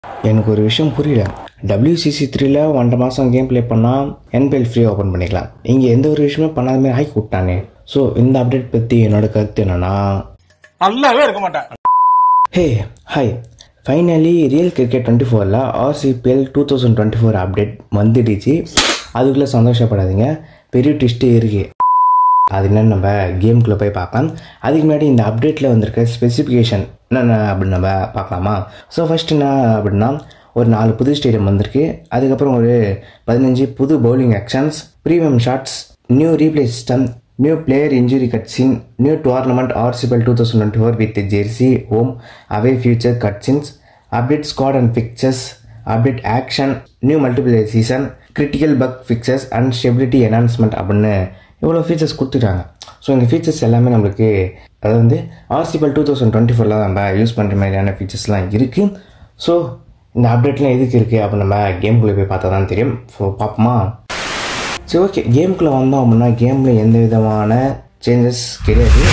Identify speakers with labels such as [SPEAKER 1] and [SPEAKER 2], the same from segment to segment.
[SPEAKER 1] எனக்கு ஒரு விஷயம் புரியல டபிள்யூசிசி த்ரீல ஒன்றரை மாதம் கேம் ப்ளே பண்ணால் என்பிஎல் ஃப்ரீயாக ஓப்பன் பண்ணிக்கலாம் இங்கே எந்த ஒரு விஷயமே பண்ணாத மாதிரி ஆக்கி விட்டானே ஸோ இந்த அப்டேட் பற்றி என்னோட கருத்து என்னன்னா
[SPEAKER 2] நல்லாவே இருக்க மாட்டேன்
[SPEAKER 1] hey hi finally real cricket twenty ஃபோரில் RCPL two thousand twenty four update வந்துடுச்சு அதுக்குள்ளே சந்தோஷப்படாதீங்க பெரிய ட்விஸ்ட்டு இருக்குது அது என்னன்னு நம்ம கேமுக்குள்ளே போய் பார்க்கலாம் அதுக்கு முன்னாடி இந்த அப்டேட்டில் வந்திருக்க ஸ்பெசிஃபிகேஷன் என்னென்ன அப்படின்னு நம்ம பார்க்கலாமா ஸோ ஃபஸ்ட் என்ன அப்படின்னா ஒரு நாலு புது ஸ்டேடியம் வந்திருக்கு அதுக்கப்புறம் ஒரு பதினஞ்சு புது bowling actions premium shots new replay system new player injury cutscene new tournament RCPL two thousand twenty four with jersey home away future cutscenes update squad and pictures update action new multiplayer season critical bug fixes and stability enhancement அப்படின்னு இவ்வளோ features கொடுத்துட்டாங்க so இந்த features எல்லாமே நம்மளுக்கு அதாவது வந்து ஆர்சிபல் two thousand twenty ஃபோரில் நம்ம யூஸ் பண்ணுற மாதிரியான ஃபீச்சர்ஸ்லாம் இருக்குது ஸோ இந்த அப்டேட்லாம் எதுக்கு இருக்குது அப்படின்னு நம்ம கேம்குள்ளே போய் பார்த்தா தான் தெரியும் ஸோ பார்ப்போமா சரி ஓகே கேமுக்குள்ளே வந்தோம் அப்படின்னா கேமில் எந்த விதமான சேஞ்சஸ் கிடையாது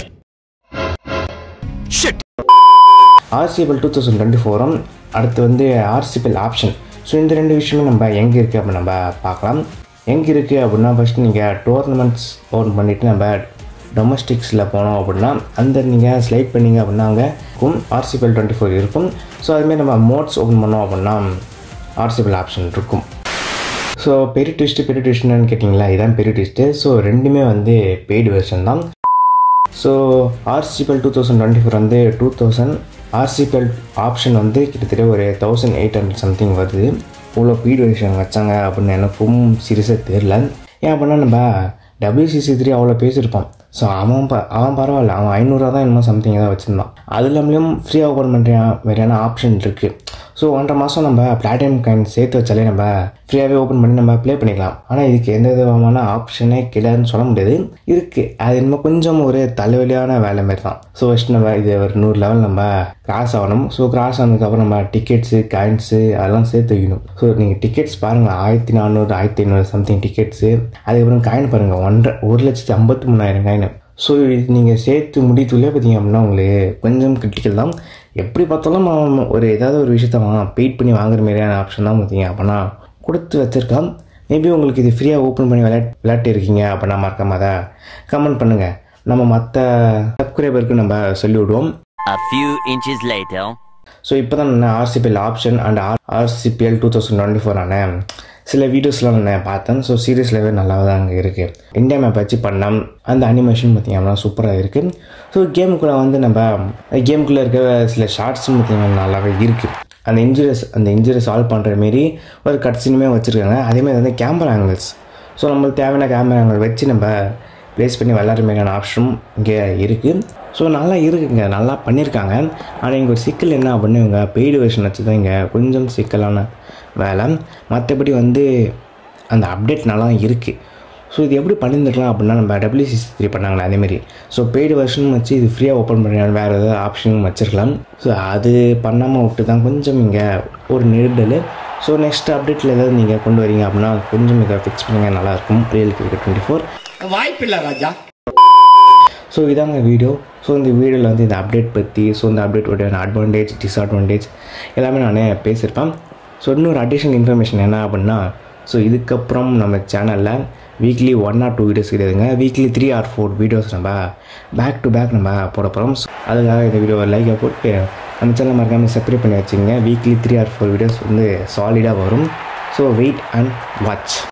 [SPEAKER 1] ஆர்சிபிஎல் டூ தௌசண்ட் டுவெண்ட்டி ஃபோரும் அடுத்து வந்து ஆர்சிபிஎல் ஆப்ஷன் ஸோ இந்த ரெண்டு விஷயமும் நம்ம எங்கே இருக்குது அப்படின்னு நம்ம பார்க்கலாம் எங்கே இருக்குது அப்படின்னா ஃபஸ்ட்டு நீங்கள் டோர்னமெண்ட்ஸ் ஓன் பண்ணிவிட்டு நம்ம டொமஸ்டிக்ஸில் போனோம் அப்படின்னா அந்த நீங்கள் ஸ்லைட் பண்ணீங்க அப்படின்னா அங்கே இருக்கும் ஆர்சிபிஎல் டுவெண்ட்டி ஃபோர் இருக்கும் ஸோ அதுமாதிரி நம்ம மோட்ஸ் ஓப்பன் பண்ணோம் அப்படின்னா ஆர்சிபிஎல் ஆப்ஷன் இருக்கும் ஸோ பெரிய ட்விஸ்ட்டு பெரிய ட்விஸ்ட்னு கேட்டிங்களா இதான் பெரிய ட்விஸ்ட்டு ஸோ ரெண்டுமே வந்து பெய்டு வெர்ஷன் தான் so RCPL two thousand twenty four வந்து டூ தௌசண்ட் ஆர்சிபிஎல் ஆப்ஷன் வந்து கிட்டத்தட்ட ஒரு தௌசண்ட் எயிட் ஹண்ட்ரட் சம்திங் வருது இவ்வளோ பீட் வெர்ஷன் வச்சாங்க அப்படின்னு எனக்கும் சீரியஸாக தெரில ஏன் அப்படின்னா நம்ம டபிள்யூசிசி த்ரீ அவ்வளோ பேசியிருப்பான் ஸோ அவன் ப அவன் பரவாயில்ல அவன் ஐநூறுரூவா தான் என்னமோ சம்திங் ஏதாவது வச்சுருந்தான் அது இல்லாமலையும் ஃப்ரீயாக ஓப்பன் பண்ணுற மாதிரியான ஆப்ஷன் இருக்குது ஸோ ஒன்றரை மாதம் நம்ம பிளாட்டினம் காயின் சேர்த்து வச்சாலே நம்ம ஃப்ரீயாகவே ஓப்பன் பண்ணி நம்ம ப்ளே பண்ணிக்கலாம் ஆனால் இதுக்கு எந்த விதமான ஆப்ஷனே கிடையாதுன்னு சொல்ல முடியாது இருக்குது அது இன்னும் கொஞ்சம் ஒரு தலைவலியான வேலை மாதிரி தான் ஸோ ஃபஸ்ட் நம்ம இது ஒரு நூறு லெவல் நம்ம கிராஸ் ஆகணும் ஸோ கிராஸ் ஆனதுக்கப்புறம் நம்ம டிக்கெட்ஸு காயின்ஸு அதெல்லாம் சேர்த்து வைக்கணும் ஸோ நீங்கள் டிக்கெட்ஸ் பாருங்கள் ஆயிரத்தி நானூறு ஆயிரத்தி ஐநூறு சம்திங் டிக்கெட்ஸு அதுக்கப்புறம் காயின் பாருங்கள் ஒன்றரை ஒரு லட்சத்தி ஐம்பத்தி மூணாயிரம் காயின் ஸோ இது நீங்கள் சேர்த்து முடித்துள்ளே பார்த்தீங்க அப்படின்னா உங்களுக்கு கொஞ்சம் கிரிட்டிக்கல் தான் எப்படி பார்த்தாலும் அவன் ஒரு ஏதாவது ஒரு விஷயத்த வாங்க பெயிட் பண்ணி வாங்குற மாதிரியான ஆப்ஷன் தான் பார்த்தீங்க அப்படின்னா கொடுத்து வச்சுருக்கான் மேபி உங்களுக்கு இது ஃப்ரீயாக ஓப்பன் பண்ணி விளையாட் விளையாட்டு இருக்கீங்க அப்படின்னா மறக்காம அதை கமெண்ட் பண்ணுங்கள் நம்ம மற்ற சப்ஸ்கிரைபருக்கு நம்ம சொல்லி விடுவோம்
[SPEAKER 3] A few inches later.
[SPEAKER 1] So இப்போ தான் நான் RCPL option and or RCPL two thousand twenty ஃபோரான சில வீடியோஸ்லாம் நான் பார்த்தேன் ஸோ சீரியஸ்லவே நல்லா தான் அங்கே இருக்குது இந்தியா மேப் வச்சு பண்ணோம் அந்த அனிமேஷன் பார்த்தீங்கன்னா சூப்பராக இருக்குது ஸோ கேமுக்குள்ளே வந்து நம்ம கேமுக்குள்ளே இருக்க சில ஷார்ட்ஸும் பார்த்தீங்கன்னா நல்லாவே இருக்குது அந்த இன்ஜுரிஸ் அந்த இன்ஜுரி சால்வ் பண்ணுற மாரி ஒரு கட்சினுமே வச்சுருக்காங்க அதேமாதிரி வந்து கேமரா ஆங்கிள்ஸ் ஸோ நம்மளுக்கு தேவையான கேமரா ஆங்கிள் வச்சு நம்ம ப்ளேஸ் பண்ணி விளாட்ற மாதிரியான ஆப்ஷனும் இங்கே இருக்குது ஸோ நல்லா இருக்குங்க நல்லா பண்ணியிருக்காங்க ஆனால் இங்கே ஒரு சிக்கல் என்ன அப்படின்னு இவங்க பெய்டு வெர்ஷன் வச்சு தான் இங்கே கொஞ்சம் சிக்கலான வேலை மற்றபடி வந்து அந்த அப்டேட் நல்லா இருக்குது ஸோ இது எப்படி பண்ணியிருந்துருக்கலாம் அப்படின்னா நம்ம டபிள்யூசிசி த்ரீ பண்ணாங்களே அதேமாரி ஸோ பெய்டு வெர்ஷனும் வச்சு இது ஃப்ரீயாக ஓப்பன் பண்ண வேறு ஏதாவது ஆப்ஷனும் வச்சுருக்கலாம் ஸோ அது பண்ணாமல் விட்டு தான் கொஞ்சம் இங்கே ஒரு நெருடல் ஸோ நெக்ஸ்ட் அப்டேட்டில் ஏதாவது நீங்கள் கொண்டு வரீங்க அப்படின்னா கொஞ்சம் இதை ஃபிக்ஸ் பண்ணுங்க நல்லாயிருக்கும் ரியல் கிரிக்கெட் டுவெண்ட்டி ஃபோர்
[SPEAKER 2] வாய்ப்பில்லை ராஜா
[SPEAKER 1] ஸோ இதாங்க வீடியோ ஸோ இந்த வீடியோவில் வந்து இந்த அப்டேட் பற்றி ஸோ இந்த அப்டேட்டோட அட்வான்டேஜ் டிஸ்அட்வான்டேஜ் எல்லாமே நான் பேசியிருப்பேன் ஸோ இன்னொரு அடிஷ்னல் இன்ஃபர்மேஷன் என்ன அப்படின்னா ஸோ இதுக்கப்புறம் நம்ம சேனலில் weekly one or two videos கிடையாதுங்க weekly three or four videos நம்ம பேக் டு பேக் நம்ம போட போகிறோம் அதுக்காக இந்த வீடியோ லைக்கை போட்டு நம்ம சேனல் மறக்காமல் சப்ஸ்கிரைப் பண்ணி வச்சுங்க weekly three or four videos வந்து சாலிடாக வரும் ஸோ வெயிட் அண்ட் வாட்ச்